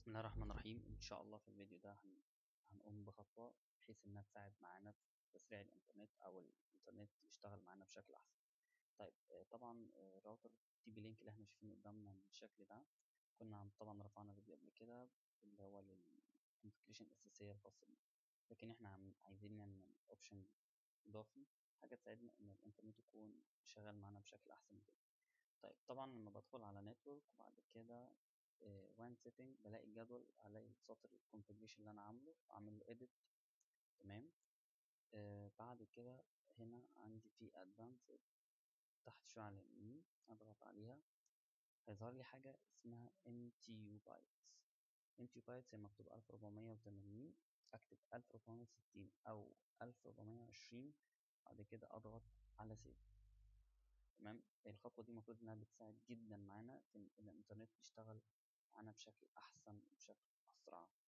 بسم الله الرحمن الرحيم ان شاء الله في الفيديو ده هن- هنقوم بخطوة بحيث انها تساعد معانا في تسريع الانترنت او الانترنت يشتغل معانا بشكل احسن طيب آه، طبعا آه، الراوتر تي بي لينك اللي احنا شايفينه قدامنا بالشكل ده كنا عم- طبعا رفعنا فيديو قبل كده اللي هو للكونفيجريشن الاساسية الخاصة بيه لكن احنا عم- عايزين نعمل اوبشن اضافي حاجة تساعدنا ان الانترنت يكون شغال معانا بشكل احسن من كده طيب طبعا لما بدخل على نتورك وبعد كده وان سيتنج بلاقي الجدول الاقي سطر الكونفيجريشن اللي انا عامله اعمل له edit تمام آه بعد كده هنا عندي في advanced تحت شوية على اليمين اضغط عليها هيظهر لي حاجة اسمها MTU bytes MTU bytes هي مكتوب 1480 اكتب 1460 او 1420 بعد كده اضغط على سيف تمام الخطوة دي المفروض انها بتساعد جدا معانا في ان الانترنت يشتغل معانا بشكل احسن وبشكل اسرع